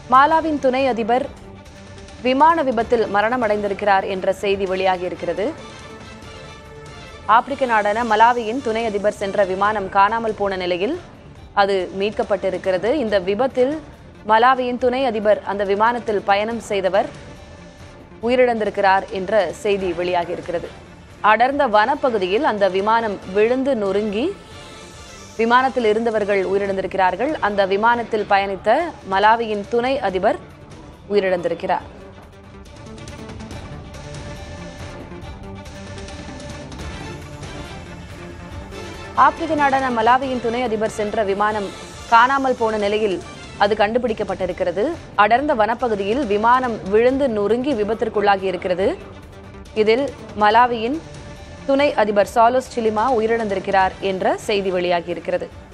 மாலாவின் துணை அதிபர் விமான விபத்தில் மரணமடைந்திருக்கிறார் என்ற செய்தி வெளியாகி இருக்கிறது ஆப்பிரிக்க நாடான மலாவியின் துணை அதிபர் சென்ற விமானம் காணாமல் போன நிலையில் அது மீட்கப்பட்டிருக்கிறது இந்த விபத்தில் மலாவியின் துணை அதிபர் அந்த விமானத்தில் பயணம் செய்தவர் உயிரிழந்திருக்கிறார் என்ற செய்தி வெளியாகி இருக்கிறது அடர்ந்த வனப்பகுதியில் அந்த விமானம் விழுந்து நொறுங்கி விமானத்தில் இருந்தவர்கள் உயிரிழந்திருக்கிறார்கள் அந்த விமானத்தில் பயணித்த மலாவியின் துணை அதிபர் உயிரிழந்திருக்கிறார் ஆப்பிரிக்க நாடான மலாவியின் துணை அதிபர் சென்ற விமானம் காணாமல் போன நிலையில் அது கண்டுபிடிக்கப்பட்டிருக்கிறது அடர்ந்த வனப்பகுதியில் விமானம் விழுந்து நொறுங்கி விபத்திற்குள்ளாகி இருக்கிறது இதில் மலாவியின் துணை அதிபர் சாலோஸ் சிலிமா உயிரிழந்திருக்கிறார் என்ற செய்தி வெளியாகி இருக்கிறது